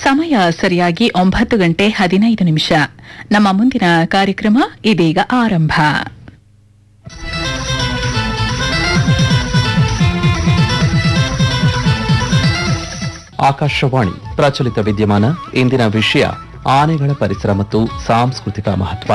ಸಮಯ ಸರಿಯಾಗಿ ಒಂಬತ್ತು ಗಂಟೆ ಹದಿನೈದು ನಿಮಿಷ ನಮ್ಮ ಮುಂದಿನ ಕಾರ್ಯಕ್ರಮ ಇದೀಗ ಆರಂಭ ಆಕಾಶವಾಣಿ ಪ್ರಚಲಿತ ವಿದ್ಯಮಾನ ಇಂದಿನ ವಿಷಯ ಆನೆಗಳ ಪರಿಸರ ಮತ್ತು ಸಾಂಸ್ಕೃತಿಕ ಮಹತ್ವ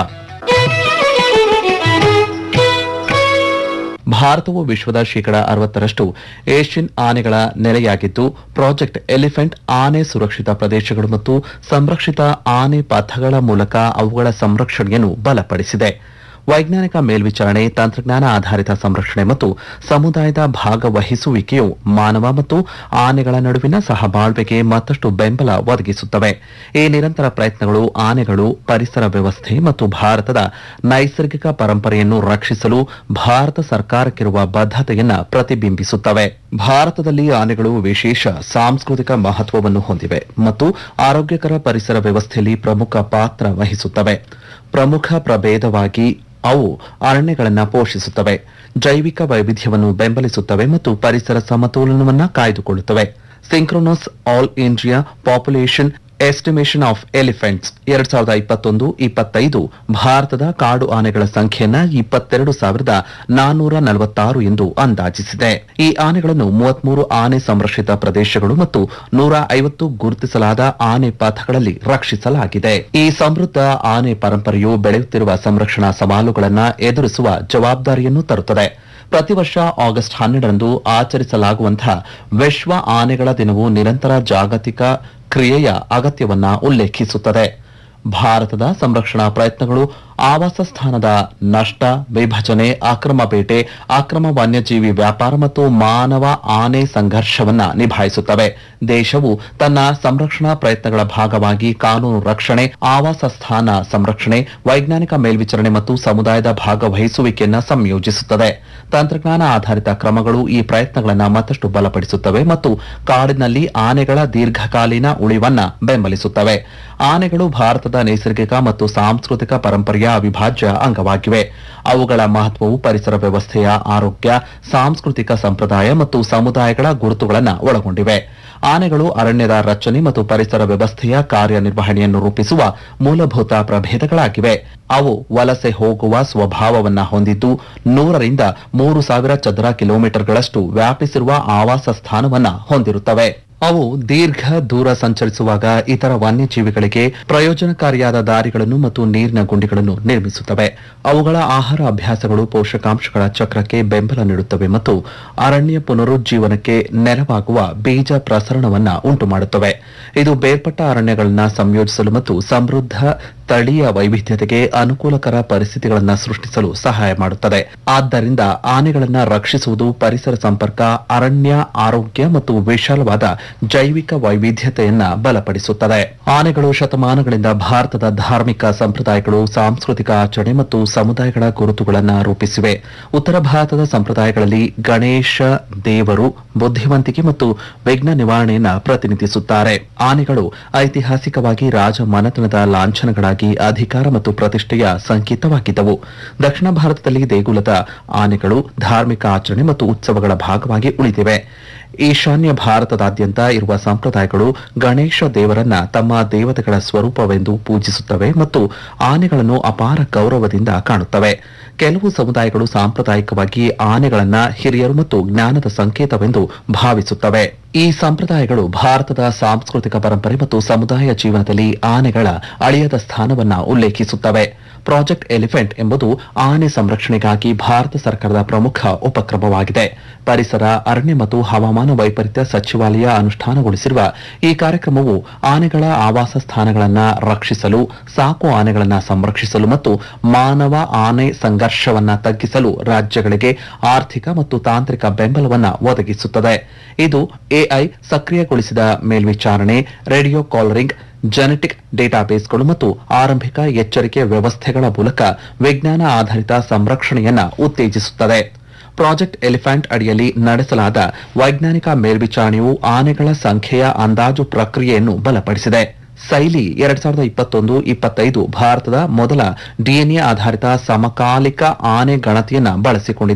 ಭಾರತವು ವಿಶ್ವದ ಶೇಕಡ ಅರವತ್ತರಷ್ಟು ಏಷ್ಯನ್ ಆನೆಗಳ ನೆಲೆಯಾಗಿದ್ದು ಪ್ರಾಜೆಕ್ಟ್ ಎಲಿಫೆಂಟ್ ಆನೆ ಸುರಕ್ಷಿತ ಪ್ರದೇಶಗಳು ಮತ್ತು ಸಂರಕ್ಷಿತ ಆನೆ ಪಥಗಳ ಮೂಲಕ ಅವುಗಳ ಸಂರಕ್ಷಣೆಯನ್ನು ಬಲಪಡಿಸಿದೆ ವೈಜ್ಞಾನಿಕ ಮೇಲ್ವಿಚಾರಣೆ ತಂತ್ರಜ್ಞಾನ ಆಧಾರಿತ ಸಂರಕ್ಷಣೆ ಮತ್ತು ಸಮುದಾಯದ ಭಾಗವಹಿಸುವಿಕೆಯು ಮಾನವ ಮತ್ತು ಆನೆಗಳ ನಡುವಿನ ಸಹಬಾಳ್ವೆಗೆ ಮತ್ತಷ್ಟು ಬೆಂಬಲ ಒದಗಿಸುತ್ತವೆ ಈ ನಿರಂತರ ಪ್ರಯತ್ನಗಳು ಆನೆಗಳು ಪರಿಸರ ವ್ಯವಸ್ಥೆ ಮತ್ತು ಭಾರತದ ನೈಸರ್ಗಿಕ ಪರಂಪರೆಯನ್ನು ರಕ್ಷಿಸಲು ಭಾರತ ಸರ್ಕಾರಕ್ಕಿರುವ ಬದ್ಧತೆಯನ್ನ ಪ್ರತಿಬಿಂಬಿಸುತ್ತವೆ ಭಾರತದಲ್ಲಿ ಆನೆಗಳು ವಿಶೇಷ ಸಾಂಸ್ಕೃತಿಕ ಮಹತ್ವವನ್ನು ಹೊಂದಿವೆ ಮತ್ತು ಆರೋಗ್ಯಕರ ಪರಿಸರ ವ್ಯವಸ್ಥೆಯಲ್ಲಿ ಪ್ರಮುಖ ಪಾತ್ರ ವಹಿಸುತ್ತವೆ ಪ್ರಮುಖ ಪ್ರಭೇದವಾಗಿ ಅವು ಅರಣ್ಯಗಳನ್ನು ಪೋಷಿಸುತ್ತವೆ ಜೈವಿಕ ವೈವಿಧ್ಯವನ್ನು ಬೆಂಬಲಿಸುತ್ತವೆ ಮತ್ತು ಪರಿಸರ ಸಮತೋಲನವನ್ನು ಕಾಯ್ದುಕೊಳ್ಳುತ್ತವೆ synchronous all India population estimation of elephants ಎರಡ್ ಸಾವಿರದ ಇಪ್ಪತ್ತೊಂದು ಇಪ್ಪತ್ತೈದು ಭಾರತದ ಕಾಡು ಆನೆಗಳ ಸಂಖ್ಯೆಯನ್ನ ಇಪ್ಪತ್ತೆರಡು ಸಾವಿರದ ನಾನ್ನೂರ ನಲವತ್ತಾರು ಎಂದು ಅಂದಾಜಿಸಿದೆ ಈ ಆನೆಗಳನ್ನು ಮೂವತ್ಮೂರು ಆನೆ ಸಂರಕ್ಷಿತ ಪ್ರದೇಶಗಳು ಮತ್ತು ನೂರ ಐವತ್ತು ಗುರುತಿಸಲಾದ ಆನೆ ಪಥಗಳಲ್ಲಿ ರಕ್ಷಿಸಲಾಗಿದೆ ಈ ಸಮೃದ್ಧ ಆನೆ ಪರಂಪರೆಯು ಬೆಳೆಯುತ್ತಿರುವ ಸಂರಕ್ಷಣಾ ಸವಾಲುಗಳನ್ನು ಎದುರಿಸುವ ಜವಾಬ್ದಾರಿಯನ್ನು ತರುತ್ತದೆ ಪ್ರತಿ ವರ್ಷ ಆಗಸ್ಟ್ ಹನ್ನೆರಡರಂದು ಆಚರಿಸಲಾಗುವಂತಹ ವಿಶ್ವ ಆನೆಗಳ ದಿನವು ನಿರಂತರ ಜಾಗತಿಕ ಕ್ರಿಯೆಯ ಅಗತ್ಯವನ್ನ ಉಲ್ಲೇಖಿಸುತ್ತದೆ ಭಾರತದ ಸಂರಕ್ಷಣಾ ಪ್ರಯತ್ನಗಳು ಆವಾಸ ಸ್ಥಾನದ ನಷ್ಟ ವಿಭಜನೆ ಅಕ್ರಮ ಬೇಟೆ ಅಕ್ರಮ ವನ್ಯಜೀವಿ ವ್ಯಾಪಾರ ಮತ್ತು ಮಾನವ ಆನೆ ಸಂಘರ್ಷವನ್ನ ನಿಭಾಯಿಸುತ್ತವೆ ದೇಶವು ತನ್ನ ಸಂರಕ್ಷಣಾ ಪ್ರಯತ್ನಗಳ ಭಾಗವಾಗಿ ಕಾನೂನು ರಕ್ಷಣೆ ಆವಾಸ ಸ್ಥಾನ ಸಂರಕ್ಷಣೆ ವೈಜ್ಞಾನಿಕ ಮೇಲ್ವಿಚಾರಣೆ ಮತ್ತು ಸಮುದಾಯದ ಭಾಗವಹಿಸುವಿಕೆಯನ್ನ ಸಂಯೋಜಿಸುತ್ತದೆ ತಂತ್ರಜ್ಞಾನ ಆಧಾರಿತ ಕ್ರಮಗಳು ಈ ಪ್ರಯತ್ನಗಳನ್ನು ಮತ್ತಷ್ಟು ಬಲಪಡಿಸುತ್ತವೆ ಮತ್ತು ಕಾಡಿನಲ್ಲಿ ಆನೆಗಳ ದೀರ್ಘಕಾಲೀನ ಉಳಿವನ್ನ ಬೆಂಬಲಿಸುತ್ತವೆ ಆನೆಗಳು ಭಾರತದ ನೈಸರ್ಗಿಕ ಮತ್ತು ಸಾಂಸ್ಕೃತಿಕ ಪರಂಪರೆಯ ಅವಿಭಾಜ್ಯ ಅಂಗವಾಗಿವೆ ಅವುಗಳ ಮಹತ್ವವು ಪರಿಸರ ವ್ಯವಸ್ಥೆಯ ಆರೋಗ್ಯ ಸಾಂಸ್ಕೃತಿಕ ಸಂಪ್ರದಾಯ ಮತ್ತು ಸಮುದಾಯಗಳ ಗುರುತುಗಳನ್ನು ಒಳಗೊಂಡಿವೆ ಆನೆಗಳು ಅರಣ್ಯದ ರಚನೆ ಮತ್ತು ಪರಿಸರ ವ್ಯವಸ್ಥೆಯ ಕಾರ್ಯನಿರ್ವಹಣೆಯನ್ನು ರೂಪಿಸುವ ಮೂಲಭೂತ ಪ್ರಭೇದಗಳಾಗಿವೆ ಅವು ವಲಸೆ ಹೋಗುವ ಸ್ವಭಾವವನ್ನ ಹೊಂದಿದ್ದು ನೂರರಿಂದ ಮೂರು ಸಾವಿರ ಚದರ ಕಿಲೋಮೀಟರ್ಗಳಷ್ಟು ವ್ಯಾಪಿಸಿರುವ ಆವಾಸ ಸ್ಥಾನವನ್ನ ಹೊಂದಿರುತ್ತವೆ ಅವು ದೀರ್ಘ ದೂರ ಸಂಚರಿಸುವಾಗ ಇತರ ವನ್ಯಜೀವಿಗಳಿಗೆ ಪ್ರಯೋಜನಕಾರಿಯಾದ ದಾರಿಗಳನ್ನು ಮತ್ತು ನೀರಿನ ಗುಂಡಿಗಳನ್ನು ನಿರ್ಮಿಸುತ್ತವೆ ಅವುಗಳ ಆಹಾರ ಅಭ್ಯಾಸಗಳು ಪೋಷಕಾಂಶಗಳ ಚಕ್ರಕ್ಕೆ ಬೆಂಬಲ ನೀಡುತ್ತವೆ ಮತ್ತು ಅರಣ್ಯ ಪುನರುಜ್ಜೀವನಕ್ಕೆ ನೆರವಾಗುವ ಬೀಜ ಪ್ರಸರಣವನ್ನ ಉಂಟುಮಾಡುತ್ತವೆ ಇದು ಬೇರ್ಪಟ್ಟ ಅರಣ್ಯಗಳನ್ನು ಸಂಯೋಜಿಸಲು ಮತ್ತು ಸಮೃದ್ಧ ಸ್ಥಳೀಯ ವೈವಿಧ್ಯತೆಗೆ ಅನುಕೂಲಕರ ಪರಿಸ್ಥಿತಿಗಳನ್ನು ಸೃಷ್ಟಿಸಲು ಸಹಾಯ ಮಾಡುತ್ತದೆ ಆದ್ದರಿಂದ ಆನೆಗಳನ್ನು ರಕ್ಷಿಸುವುದು ಪರಿಸರ ಸಂಪರ್ಕ ಅರಣ್ಯ ಆರೋಗ್ಯ ಮತ್ತು ವಿಶಾಲವಾದ ಜೈವಿಕ ವೈವಿಧ್ಯತೆಯನ್ನ ಬಲಪಡಿಸುತ್ತದೆ ಆನೆಗಳು ಶತಮಾನಗಳಿಂದ ಭಾರತದ ಧಾರ್ಮಿಕ ಸಂಪ್ರದಾಯಗಳು ಸಾಂಸ್ಕೃತಿಕ ಆಚರಣೆ ಮತ್ತು ಸಮುದಾಯಗಳ ಗುರುತುಗಳನ್ನು ರೂಪಿಸಿವೆ ಉತ್ತರ ಭಾರತದ ಸಂಪ್ರದಾಯಗಳಲ್ಲಿ ಗಣೇಶ ದೇವರು ಬುದ್ಧಿವಂತಿಕೆ ಮತ್ತು ವಿಘ್ನ ನಿವಾರಣೆಯನ್ನ ಪ್ರತಿನಿಧಿಸುತ್ತಾರೆ ಆನೆಗಳು ಐತಿಹಾಸಿಕವಾಗಿ ರಾಜ ಮನೆತನದ ಲಾಂಛನಗಳಾಗಿ ಅಧಿಕಾರ ಮತ್ತು ಪ್ರತಿಷ್ಠೆಯ ಸಂಕೇತವಾಗಿದ್ದವು ದಕ್ಷಿಣ ಭಾರತದಲ್ಲಿ ದೇಗುಲದ ಆನೆಗಳು ಧಾರ್ಮಿಕ ಆಚರಣೆ ಮತ್ತು ಉತ್ಸವಗಳ ಭಾಗವಾಗಿ ಉಳಿದಿವೆ ಈಶಾನ್ಯ ಭಾರತದಾದ್ಯಂತ ಇರುವ ಸಂಪ್ರದಾಯಗಳು ಗಣೇಶ ದೇವರನ್ನ ತಮ್ಮ ದೇವತೆಗಳ ಸ್ವರೂಪವೆಂದು ಪೂಜಿಸುತ್ತವೆ ಮತ್ತು ಆನೆಗಳನ್ನು ಅಪಾರ ಗೌರವದಿಂದ ಕಾಣುತ್ತವೆ ಕೆಲವು ಸಮುದಾಯಗಳು ಸಾಂಪ್ರದಾಯಿಕವಾಗಿ ಆನೆಗಳನ್ನ ಹಿರಿಯರು ಮತ್ತು ಜ್ಞಾನದ ಸಂಕೇತವೆಂದು ಭಾವಿಸುತ್ತವೆ ಈ ಸಂಪ್ರದಾಯಗಳು ಭಾರತದ ಸಾಂಸ್ಕೃತಿಕ ಪರಂಪರೆ ಮತ್ತು ಸಮುದಾಯ ಜೀವನದಲ್ಲಿ ಆನೆಗಳ ಅಳಿಯದ ಸ್ಥಾನವನ್ನ ಉಲ್ಲೇಖಿಸುತ್ತವೆ ಪ್ರಾಜೆಕ್ಟ್ ಎಲಿಫೆಂಟ್ ಎಂಬುದು ಆನೆ ಸಂರಕ್ಷಣೆಗಾಗಿ ಭಾರತ ಸರ್ಕಾರದ ಪ್ರಮುಖ ಉಪಕ್ರಮವಾಗಿದೆ ಪರಿಸರ ಅರಣ್ಯ ಮತ್ತು ಹವಾಮಾನ ವೈಪರೀತ್ಯ ಸಚಿವಾಲಯ ಅನುಷ್ಠಾನಗೊಳಿಸಿರುವ ಈ ಕಾರ್ಯಕ್ರಮವು ಆನೆಗಳ ಆವಾಸ ಸ್ಥಾನಗಳನ್ನು ರಕ್ಷಿಸಲು ಸಾಕು ಆನೆಗಳನ್ನು ಸಂರಕ್ಷಿಸಲು ಮತ್ತು ಮಾನವ ಆನೆ ಸಂಘರ್ಷವನ್ನ ತಗ್ಗಿಸಲು ರಾಜ್ಯಗಳಿಗೆ ಆರ್ಥಿಕ ಮತ್ತು ತಾಂತ್ರಿಕ ಬೆಂಬಲವನ್ನ ಒದಗಿಸುತ್ತದೆ ಇದು ಎಐ ಸಕ್ರಿಯಗೊಳಿಸಿದ ಮೇಲ್ವಿಚಾರಣೆ ರೇಡಿಯೋ ಕಾಲರಿಂಗ್ ಜೆನೆಟಿಕ್ ಡೇಟಾಬೇಸ್ಗಳು ಮತ್ತು ಆರಂಭಿಕ ಎಚ್ಚರಿಕೆ ವ್ಯವಸ್ಥೆಗಳ ಮೂಲಕ ವಿಜ್ಞಾನ ಆಧಾರಿತ ಸಂರಕ್ಷಣೆಯನ್ನ ಉತ್ತೇಜಿಸುತ್ತದೆ ಪ್ರಾಜೆಕ್ಟ್ ಎಲಿಫೆಂಟ್ ಅಡಿಯಲ್ಲಿ ನಡೆಸಲಾದ ವೈಜ್ಞಾನಿಕ ಮೇಲ್ವಿಚಾರಣೆಯು ಆನೆಗಳ ಸಂಖ್ಯೆಯ ಅಂದಾಜು ಪ್ರಕ್ರಿಯೆಯನ್ನು ಬಲಪಡಿಸಿದೆ ಸೈಲಿ ಎರಡ್ ಸಾವಿರದ ಇಪ್ಪತ್ತೊಂದು ಇಪ್ಪತ್ತೈದು ಭಾರತದ ಮೊದಲ ಡಿಎನ್ಎ ಆಧಾರಿತ ಸಮಕಾಲಿಕ ಆನೆ ಗಣತಿಯನ್ನ ಬಳಸಿಕೊಂಡಿದೆ